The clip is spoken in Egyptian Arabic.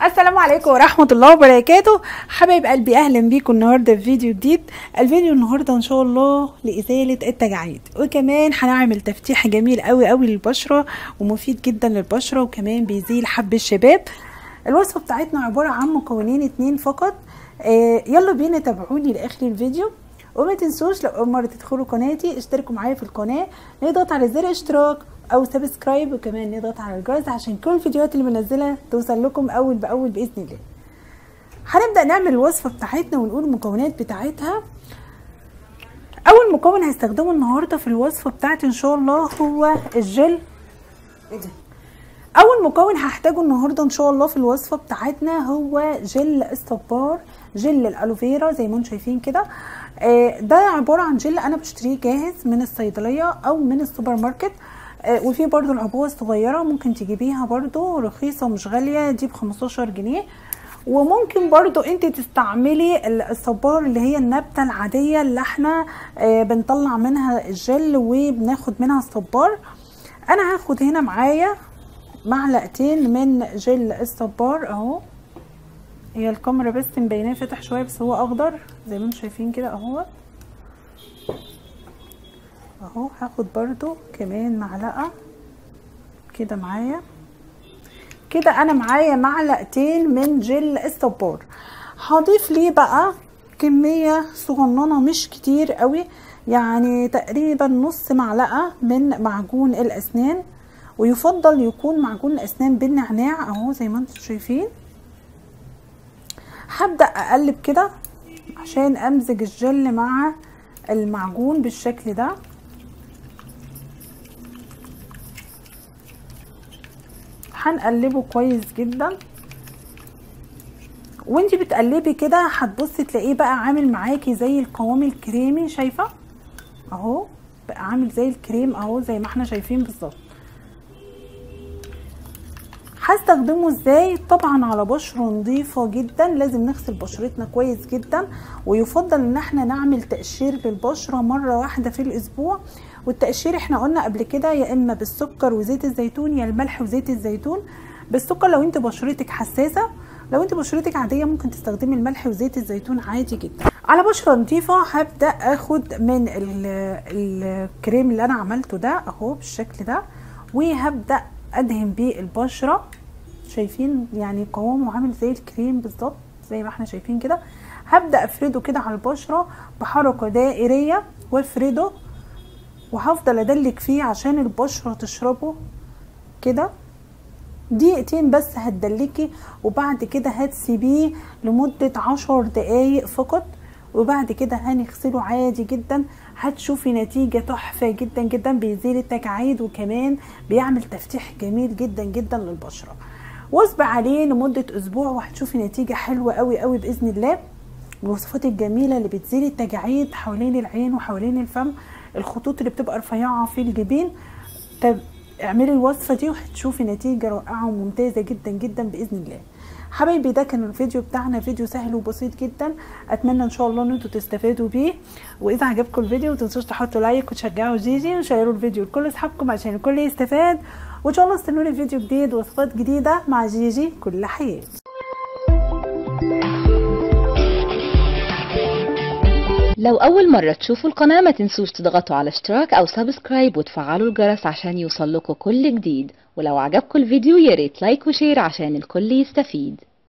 السلام عليكم ورحمة الله وبركاته حبايب قلبي أهلا بيكم النهاردة في فيديو جديد الفيديو النهاردة إن شاء الله لإزالة التجاعيد وكمان هنعمل تفتيح جميل قوي قوي للبشرة ومفيد جدا للبشرة وكمان بيزيل حب الشباب الوصفة بتاعتنا عبارة عن مكونين اتنين فقط آه يلا بينا تابعوني لآخر الفيديو وما تنسوش لو اول مره تدخلوا قناتي اشتركوا معايا في القناه نضغط على زر اشتراك او سبسكرايب وكمان نضغط على الجرس عشان كل الفيديوهات اللي بنزلها توصل لكم اول باول باذن الله هنبدا نعمل الوصفه بتاعتنا ونقول المكونات بتاعتها اول مكون هستخدمه النهارده في الوصفه بتاعتي ان شاء الله هو الجل ايه ده اول مكون هحتاجه النهارده ان شاء الله في الوصفه بتاعتنا هو جل الصبار جل الالوفيرا زي ما انتم شايفين كده آه ده عباره عن جل انا بشتريه جاهز من الصيدليه او من السوبر ماركت آه وفي برضو العبوه الصغيره ممكن تجيبيها برضو رخيصه ومش غاليه دي ب 15 جنيه وممكن برضو انت تستعملي الصبار اللي هي النبته العاديه اللي احنا آه بنطلع منها الجل وبناخد منها الصبار انا هاخد هنا معايا معلقتين من جل الصبار اهو هي الكاميرا بس مبيناه فاتح شويه بس هو اخضر زي ما انتم شايفين كده اهو اهو هاخد برضو كمان معلقه كده معايا كده انا معايا معلقتين من جل الصبار هضيف ليه بقى كميه صغننه مش كتير قوي يعني تقريبا نص معلقه من معجون الاسنان ويفضل يكون معجون الاسنان بالنعناع اهو زي ما انتم شايفين هبدا اقلب كده عشان امزج الجل مع المعجون بالشكل ده هنقلبه كويس جدا وانتي بتقلبي كده هتبصي تلاقيه بقى عامل معاكي زي القوام الكريمي شايفه اهو بقى عامل زي الكريم اهو زي ما احنا شايفين بالظبط هستخدمه ازاي طبعا على بشره نظيفه جدا لازم نغسل بشرتنا كويس جدا ويفضل ان احنا نعمل تقشير للبشره مره واحده في الاسبوع والتقشير احنا قلنا قبل كده يا اما بالسكر وزيت الزيتون يا الملح وزيت الزيتون بالسكر لو انت بشرتك حساسه لو انت بشرتك عاديه ممكن تستخدمي الملح وزيت الزيتون عادي جدا على بشره نظيفه هبدا اخد من الكريم اللي انا عملته ده اهو بالشكل ده وهبدا ادهن بيه البشره شايفين يعني قوامه عامل زي الكريم بالظبط زي ما احنا شايفين كده هبدا افرده كده على البشره بحركه دائريه وافرده وهفضل ادلك فيه عشان البشره تشربه كده دقيقتين بس هتدلكي وبعد كده هتسيبيه لمدة عشر دقايق فقط وبعد كده هنغسله عادي جدا هتشوفي نتيجة تحفة جدا جدا بيزيل التجاعيد وكمان بيعمل تفتيح جميل جدا جدا للبشرة واصبر عليه لمدة اسبوع وهتشوفي نتيجة حلوة قوي قوي باذن الله الوصفات الجميلة اللي بتزيل التجاعيد حوالين العين وحوالين الفم الخطوط اللي بتبقى رفيعة في الجبين طب اعملي الوصفة دي وهتشوفي نتيجة رائعة وممتازة جدا جدا باذن الله حبايبي ده كان الفيديو بتاعنا فيديو سهل وبسيط جدا اتمنى ان شاء الله ان انتوا تستفادوا بيه واذا عجبكم الفيديو ما تنسوش تحطوا لايك وتشجعوا جيجي وشيروا الفيديو لكل اصحابكم عشان الكل يستفاد وان شاء الله استنوني فيديو جديد وصفات جديده مع جيجي كل حياه لو أول مرة تشوفوا القناة ما تنسوش تضغطوا على اشتراك أو سبسكرايب وتفعلوا الجرس عشان يوصل لكم كل جديد ولو عجبكم الفيديو ياريت لايك وشير عشان الكل يستفيد